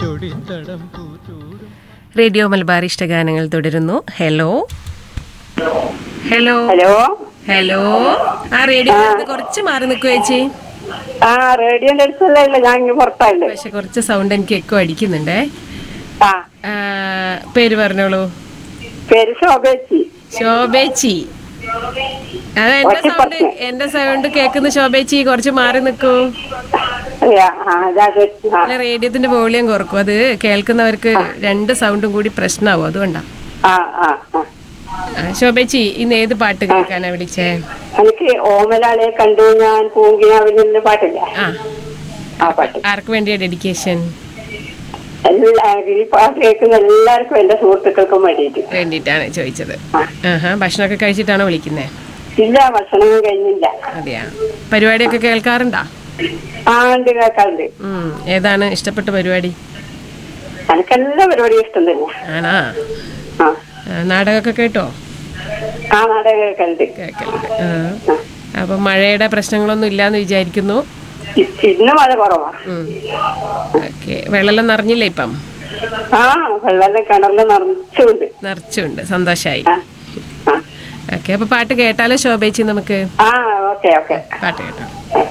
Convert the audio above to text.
ചൊടിത്തടം പൂച്ചൂടും radio Malabar ഇഷ്ടഗാനങ്ങൾ തുടരുന്നു hello hello hello hello ആ റേഡിയോ കുറച്ച് മാറി നിൽക്കുക ചേച്ചി ആ റേഡിയോന്റെ അടുത്തല്ല ഞാൻ ഇങ്ങനെ പുറത്തായില്ലേ പക്ഷെ കുറച്ച് സൗണ്ട് എനിക്ക് എക്കോ അടിക്കുന്നുണ്ടേ ആ ആ, പേര് പറഞ്ഞോളൂ പേര് ശോഭേച്ചി ശോഭേച്ചി അത് എന്റെ സൗണ്ട് എന്റെ സൗണ്ട് കേൾക്കുന്ന ശോഭേച്ചി കുറച്ച് മാറി നിൽക്കൂ അതെയാ ആ അതാ ആ അല്ല റേഡിയോത്തിന്റെ വോളിയം കുറക്കും അത് കേൾക്കുന്നവർക്ക് രണ്ട് സൗണ്ടും കൂടി പ്രശ്നമാവും അതുകൊണ്ടാ ആ ആ ആ ആ, ശോഭേച്ചി ഇന്ന് ഏത് പാട്ട് കേൾക്കാനാ വിളിച്ചേ എനിക്ക് ഓമലാളെ കണ്ടു ഞാൻ പൂങ്കിനാവിലെ പാട്ടില്ലേ ആ ആ പാട്ട് ആർക്ക് വേണ്ടിയാ ഡെഡിക്കേഷൻ എല്ലാവരും ഈ പാട്ട് കേൾക്കുന്ന എല്ലാവർക്കും എന്റെ സുഹൃത്തുക്കൾക്കും വേണ്ടിയിട്ട് വേണ്ടിയിട്ടാണ് ചോദിച്ചത് ആഹാ ഭക്ഷണമൊക്കെ കഴിച്ചിട്ടാണോ വിളിക്കുന്നേ ഇല്ല ഭക്ഷണം കഴിഞ്ഞില്ല അതെയാ പരിപാടിയൊക്കെ കേൾക്കാറുണ്ടോ ആ ഉണ്ട് കേൾക്കാറുണ്ട് ഉം ഏതാണ് ഇഷ്ടപ്പെട്ട പരിപാടി എനിക്കെല്ലാ പരിപാടിയും ഇഷ്ടം തന്നെ ആണാ ആ ആ, നാടകമൊക്കെ കേട്ടോ ആ നാടകം കേൾക്കലുണ്ട് കേൾക്കലുണ്ട് ആ. അപ്പൊ മഴയുടെ പ്രശ്നങ്ങളൊന്നും ഇല്ലാന്ന് വിചാരിക്കുന്നു ഇ- ഇന്ന് മഴ കുറവാ ഓക്കെ വെള്ളമെല്ലാം നിറഞ്ഞില്ലേ ഇപ്പം ആ വെള്ളം കിണറിൽ നിറച്ചുണ്ട് നിറച്ചുണ്ട് സന്തോഷായി ആ ആ ഓക്കെ അപ്പൊ പാട്ട് കേട്ടാലോ ശോഭേച്ചി നമുക്ക് ആ ഓക്കെ ഓക്കെ പാട്ട് കേട്ടോ ആ